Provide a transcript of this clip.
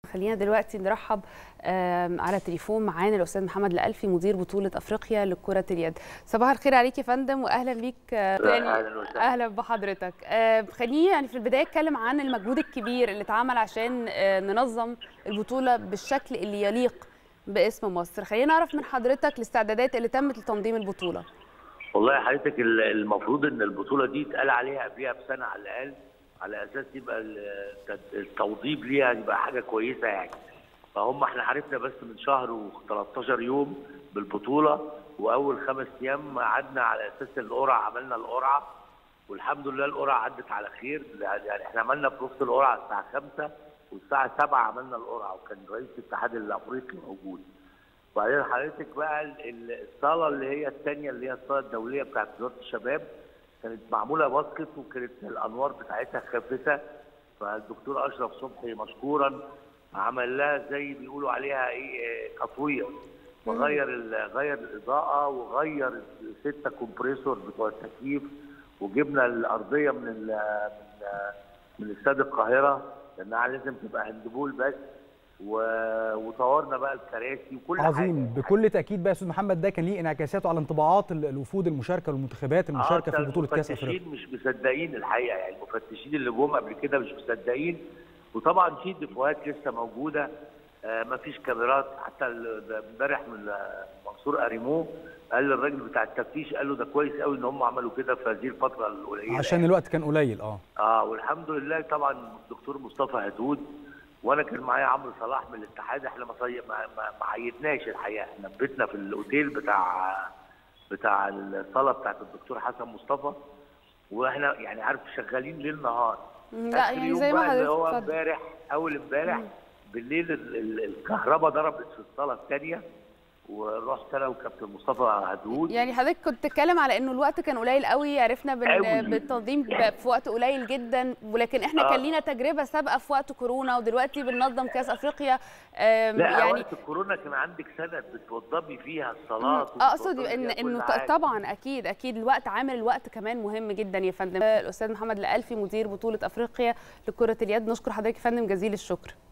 خلينا دلوقتي نرحب على التليفون معانا الاستاذ محمد الالفي مدير بطوله افريقيا لكره اليد صباح الخير عليك يا فندم واهلا بيك تاني اهلا وسهلا اهلا بحضرتك خليني يعني في البدايه اتكلم عن المجهود الكبير اللي اتعمل عشان ننظم البطوله بالشكل اللي يليق باسم مصر خلينا نعرف من حضرتك الاستعدادات اللي تمت لتنظيم البطوله والله حضرتك المفروض ان البطوله دي اتقال عليها قبلها بسنه على الاقل على اساس يبقى التوضيب ليها يبقى حاجه كويسه يعني فهم احنا عرفنا بس من شهر و13 يوم بالبطوله واول خمس ايام قعدنا على اساس القرعه عملنا القرعه والحمد لله القرعه عدت على خير يعني احنا عملنا في نص القرعه الساعه 5 والساعه 7 عملنا القرعه وكان رئيس الاتحاد الافريقي موجود وبعدين حضرتك بقى الصاله اللي هي الثانيه اللي هي الصاله الدوليه بتاعت وزاره الشباب كانت معموله باسكت وكانت الانوار بتاعتها خافته فالدكتور اشرف صبحي مشكورا عمل لها زي بيقولوا عليها ايه تطوير وغير غير الاضاءه وغير السته كومبريسور بتوع التكييف وجبنا الارضيه من من من استاد القاهره لانها لازم تبقى هاندبول بس و... وطورنا بقى الكراسي وكل عظيم حاجه عظيم بكل تاكيد بقى يا استاذ محمد ده كان ليه انعكاساته على انطباعات الوفود المشاركه والمنتخبات المشاركه آه في بطوله كاس افريقيا المفتشين مش مصدقين الحقيقه يعني المفتشين اللي جم قبل كده مش مصدقين وطبعا في دفوهات لسه موجوده آه ما فيش كاميرات حتى امبارح من منصور اريمو قال للراجل بتاع التفتيش قال له ده كويس قوي ان هم عملوا كده في هذه الفتره القليله عشان الوقت كان قليل اه اه والحمد لله طبعا الدكتور مصطفى هدود وانا كان معايا عمرو صلاح من الاتحاد احنا ما ما, ما عيدناش الحقيقه احنا بيتنا في الاوتيل بتاع بتاع الصاله بتاعت الدكتور حسن مصطفى واحنا يعني عارف شغالين ليل نهار لا يعني زي ما اللي هو حضرتك امبارح اول امبارح بالليل الكهرباء ضربت في الصاله الثانيه ورحت انا وكابتن مصطفى هدود يعني حضرتك كنت تتكلم على انه الوقت كان قليل قوي عرفنا أوي. بالتنظيم في وقت قليل جدا ولكن احنا آه. كان لينا تجربه سابقه في وقت كورونا ودلوقتي بننظم كاس افريقيا لا يعني وقت الكورونا كان عندك سنه بتوضبي فيها الصلاه اقصد ان انه طبعا اكيد اكيد الوقت عامل الوقت كمان مهم جدا يا فندم الاستاذ محمد الالفي مدير بطوله افريقيا لكره اليد نشكر حضرتك يا فندم جزيل الشكر